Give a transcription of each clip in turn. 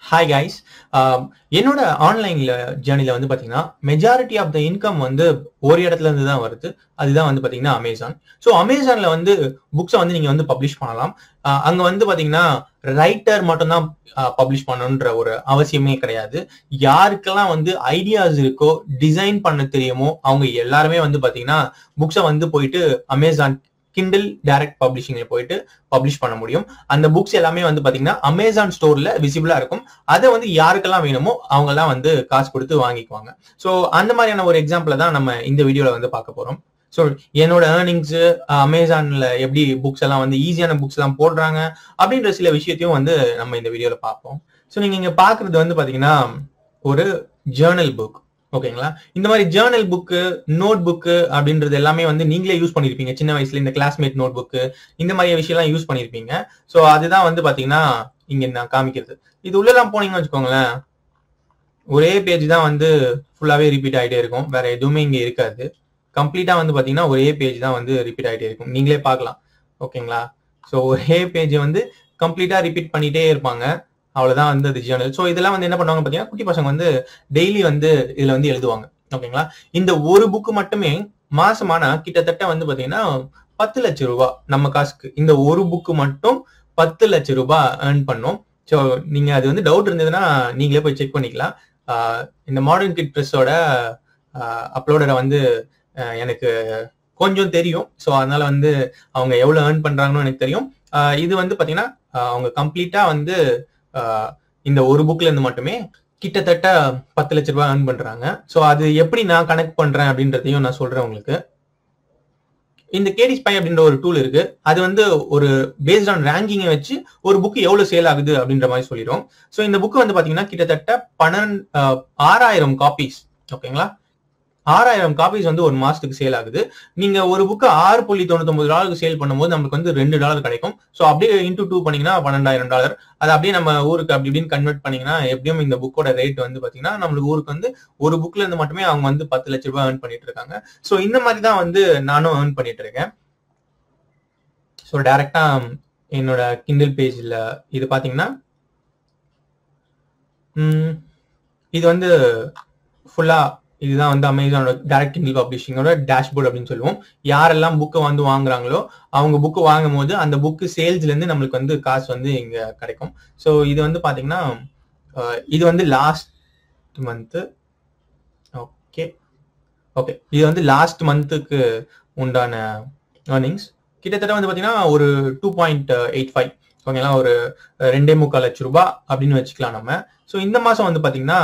hi guys என்னோட ஆன்லைன்ல ஜேர்னில வந்து பாத்தீங்கன்னா மெஜாரிட்டி ஆஃப் த இன்கம் வந்து ஒரு இடத்துல இருந்து தான் வருது அதுதான் வந்து பாத்தீங்கன்னா அமேசான் ஸோ அமேசான்ல வந்து புக்ஸை வந்து நீங்க வந்து பப்ளிஷ் பண்ணலாம் அஹ் அங்க வந்து பாத்தீங்கன்னா ரைட்டர் மட்டும்தான் பப்ளிஷ் பண்ணணுன்ற ஒரு அவசியமே கிடையாது யாருக்கெல்லாம் வந்து ஐடியாஸ் இருக்கோ டிசைன் பண்ண தெரியுமோ அவங்க எல்லாருமே வந்து பாத்தீங்கன்னா புக்ஸை வந்து போயிட்டு அமேசான் கிண்டில் டைரக்ட் பப்ளிஷிங்ல போயிட்டு பப்ளிஷ் பண்ண முடியும் அந்த புக்ஸ் எல்லாமே வந்து பாத்தீங்கன்னா அமேசான் ஸ்டோர்ல விசிபிளா இருக்கும் அதை வந்து யாருக்கெல்லாம் வேணுமோ அவங்க எல்லாம் வந்து காசு கொடுத்து வாங்கிக்குவாங்க ஸோ அந்த மாதிரியான ஒரு எக்ஸாம்பிள தான் நம்ம இந்த வீடியோல வந்து பார்க்க போறோம் ஸோ என்னோட ஏர்னிங்ஸ் அமேசான்ல எப்படி புக்ஸ் எல்லாம் வந்து ஈஸியான புக்ஸ் எல்லாம் போடுறாங்க அப்படின்ற சில விஷயத்தையும் வந்து நம்ம இந்த வீடியோல பார்ப்போம் ஸோ நீங்க இங்க பாக்குறது வந்து பாத்தீங்கன்னா ஒரு ஜேர்னல் புக் ஓகேங்களா இந்த மாதிரி ஜேர்னல் புக்கு நோட் புக்கு அப்படின்றது எல்லாமே வந்து நீங்களே யூஸ் பண்ணிருப்பீங்க சின்ன வயசுல இந்த கிளாஸ்மேட் நோட் புக்கு இந்த மாதிரி விஷயம்லாம் யூஸ் பண்ணிருப்பீங்க ஸோ அதுதான் வந்து பாத்தீங்கன்னா இங்க நான் காமிக்கிறது இது உள்ளலாம் போனீங்கன்னு வச்சுக்கோங்களேன் ஒரே பேஜ் தான் வந்து ஃபுல்லாவே ரிப்பீட் ஆகிட்டே இருக்கும் வேற எதுவுமே இங்க இருக்காது கம்ப்ளீட்டா வந்து பாத்தீங்கன்னா ஒரே பேஜ் தான் வந்து ரிப்பீட் ஆகிட்டே இருக்கும் நீங்களே பார்க்கலாம் ஓகேங்களா ஸோ ஒரே பேஜ் வந்து கம்ப்ளீட்டா ரிப்பீட் பண்ணிட்டே இருப்பாங்க அவ்வளவுதான் வந்து அது ஜேர்னல் ஸோ இதெல்லாம் வந்து என்ன பண்ணுவாங்க பாத்தீங்கன்னா குட்டி பசங்க வந்து டெய்லி வந்து இதுல வந்து எழுதுவாங்க ஓகேங்களா இந்த ஒரு புக்கு மட்டுமே மாசமானா கிட்டத்தட்ட வந்து பாத்தீங்கன்னா பத்து லட்சம் ரூபாய் நம்ம காசுக்கு இந்த ஒரு புக்கு மட்டும் பத்து லட்சம் ரூபாய் ஏர்ன் பண்ணும் ஸோ நீங்க அது வந்து டவுட் இருந்ததுன்னா நீங்களே போய் செக் பண்ணிக்கலாம் ஆஹ் இந்த மாடர்ன் கிட் ப்ரெஸ்ஸோட அப்லோடரை வந்து ஆஹ் எனக்கு கொஞ்சம் தெரியும் ஸோ அதனால வந்து அவங்க எவ்வளவு ஏர்ன் பண்றாங்கன்னு எனக்கு தெரியும் ஆஹ் இது வந்து பாத்தீங்கன்னா ஆஹ் அவங்க கம்ப்ளீட்டா வந்து ஆஹ் இந்த ஒரு புக்ல இருந்து மட்டுமே கிட்டத்தட்ட பத்து லட்ச ரூபாய் ஏர்ன் பண்றாங்க ஸோ அது எப்படி நான் கனெக்ட் பண்றேன் அப்படின்றதையும் நான் சொல்றேன் உங்களுக்கு இந்த கேடி ஸ்பை அப்படின்ற ஒரு டூல் இருக்கு அது வந்து ஒரு பேஸ்ட் ஆன் ரேங்கிங்கை வச்சு ஒரு புக் எவ்வளவு சேல் ஆகுது அப்படின்ற மாதிரி சொல்லிடும் ஸோ இந்த புக் வந்து பாத்தீங்கன்னா கிட்டத்தட்ட பன்னெண்டு ஆறாயிரம் காப்பீஸ் ஓகேங்களா ஆறாயிரம் காப்பீஸ் வந்து ஒரு மாசத்துக்கு சேல் ஆகுது நீங்க ஒரு புக்கு ஆறு புள்ளி தொண்ணூத்தொன்பது டாலருக்கு சேல் பண்ணும்போது நமக்கு வந்து ரெண்டு டாலர் கிடைக்கும் ஸோ அப்படியே இன்டூ டூ பண்ணீங்கன்னா பன்னெண்டாயிரம் டாலர் அது அப்படியே நம்ம ஊருக்கு அப்படி இப்படின்னு கன்வெர்ட் பண்ணீங்கன்னா எப்படியும் இந்த புக்கோட ரேட் வந்து பாத்தீங்கன்னா நம்மளுக்கு ஊருக்கு வந்து ஒரு புக்ல இருந்து மட்டுமே அவங்க வந்து பத்து லட்ச ரூபாய் ஏர்ன் பண்ணிட்டு இருக்காங்க ஸோ இந்த மாதிரி தான் வந்து நானும் ஏர்ன் பண்ணிட்டு இருக்கேன் ஸோ டைரக்டா என்னோட கிண்டில் பேஜ்ல இது பாத்தீங்கன்னா இது வந்து ஃபுல்லா இதுதான் வந்து அமேசானோட டைரக்ட் கிண்டில் பப்ளிஷிங்கோட டேஷ்போர்ட் அப்படின்னு சொல்லுவோம் யாரெல்லாம் புக்கை வந்து வாங்குறாங்களோ அவங்க புக்கு வாங்கும் போது அந்த புக்கு சேல்ஸ்ல இருந்து நம்மளுக்கு வந்து காசு வந்து இங்க கிடைக்கும் ஸோ இது வந்து பாத்தீங்கன்னா இது வந்து லாஸ்ட் மந்த்து ஓகே ஓகே இது வந்து லாஸ்ட் மந்த்துக்கு உண்டான ஏர்னிங்ஸ் கிட்டத்தட்ட வந்து பாத்தீங்கன்னா ஒரு டூ பாயிண்ட் எயிட் ஃபைவ் ஓகேங்களா ஒரு ரெண்டே முக்கால் லட்ச ரூபாய் அப்படின்னு வச்சுக்கலாம் நம்ம ஸோ இந்த மாசம் வந்து பாத்தீங்கன்னா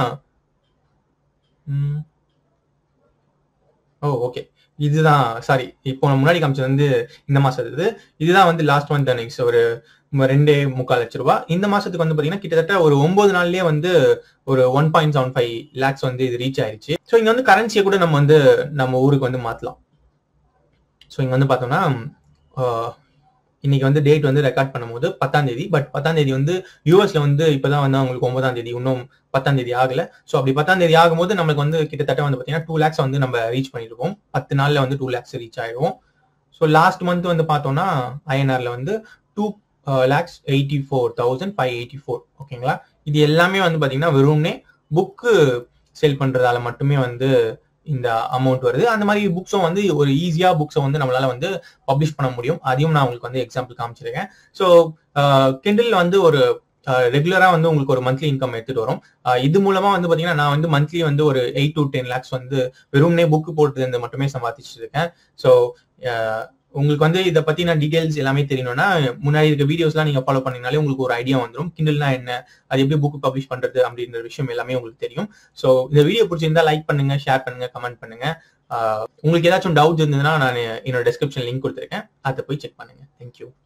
ஓ ஓகே இதுதான் சாரி இப்போ முன்னாடி காமிச்சது வந்து இந்த மாசம் இது இதுதான் வந்து லாஸ்ட் மந்த் அன்னைக்கு ஒரு ரெண்டே முக்கால் லட்ச ரூபாய் இந்த மாசத்துக்கு வந்து பாத்தீங்கன்னா கிட்டத்தட்ட ஒரு ஒன்பது நாள்லயே வந்து ஒரு one point seven five lakhs வந்து இது ரீச் ஆயிருச்சு ஸோ இங்க வந்து கரன்சியை கூட நம்ம வந்து நம்ம ஊருக்கு வந்து மாத்தலாம் ஸோ இங்க வந்து பார்த்தோம்னா இன்னைக்கு வந்து டேட் வந்து ரெக்கார்ட் பண்ணும்போது பத்தாம் தேதி பட் பத்தாம் தேதி வந்து யூஎஸ்ல வந்து இப்பதான் வந்து அவங்களுக்கு ஒன்பதாம் தேதி இன்னும் பத்தாம் தேதி ஆகல ஸோ அப்படி பத்தாம் தேதி ஆகும்போது நம்மளுக்கு வந்து கிட்டத்தட்ட வந்து பார்த்தீங்கன்னா டூ லேக்ஸ் வந்து நம்ம ரீச் பண்ணிருக்கோம் பத்து நாள்ல வந்து டூ லேக்ஸ் ரீச் ஆயிடும் ஸோ லாஸ்ட் மந்த் வந்து பார்த்தோம்னா ஐஎன்ஆர்ல வந்து two lakhs eighty four thousand five eighty four ஓகேங்களா இது எல்லாமே வந்து பார்த்தீங்கன்னா வெறும்னே புக்கு சேல் பண்றதால மட்டுமே வந்து இந்த அமௌண்ட் வருது அந்த மாதிரி புக்ஸும் வந்து ஒரு ஈஸியா புக்ஸை வந்து நம்மளால வந்து பப்ளிஷ் பண்ண முடியும் அதையும் நான் உங்களுக்கு வந்து எக்ஸாம்பிள் காமிச்சிருக்கேன் ஸோ கிண்டில் வந்து ஒரு ரெகுலரா வந்து உங்களுக்கு ஒரு மந்த்லி இன்கம் எடுத்துட்டு வரும் இது மூலமா வந்து பாத்தீங்கன்னா நான் வந்து மந்த்லி வந்து ஒரு எயிட் டு டென் லேக்ஸ் வந்து வெறும்னே புக் போட்டு மட்டுமே சம்பாதிச்சுட்டு இருக்கேன் ஸோ உங்களுக்கு வந்து இதை பத்தின டீடைல்ஸ் எல்லாமே தெரியணும்னா முன்னாடி இருக்க வீடியோஸ்லாம் நீங்க ஃபாலோ பண்ணீங்கனாலே உங்களுக்கு ஒரு ஐடியா வந்துடும் கிண்டல்னா என்ன அது எப்படி புக் பப்ளிஷ் பண்றது அப்படின்ற விஷயம் எல்லாமே உங்களுக்கு தெரியும் ஸோ இந்த வீடியோ பிடிச்சிருந்தா லைக் பண்ணுங்க ஷேர் பண்ணுங்க கமெண்ட் பண்ணுங்க உங்களுக்கு ஏதாச்சும் டவுட் இருந்ததுன்னா நான் என்னோட டிஸ்கிரிப்ஷன் லிங்க் கொடுத்துருக்கேன் அதை போய் செக் பண்ணுங்க தேங்க்யூ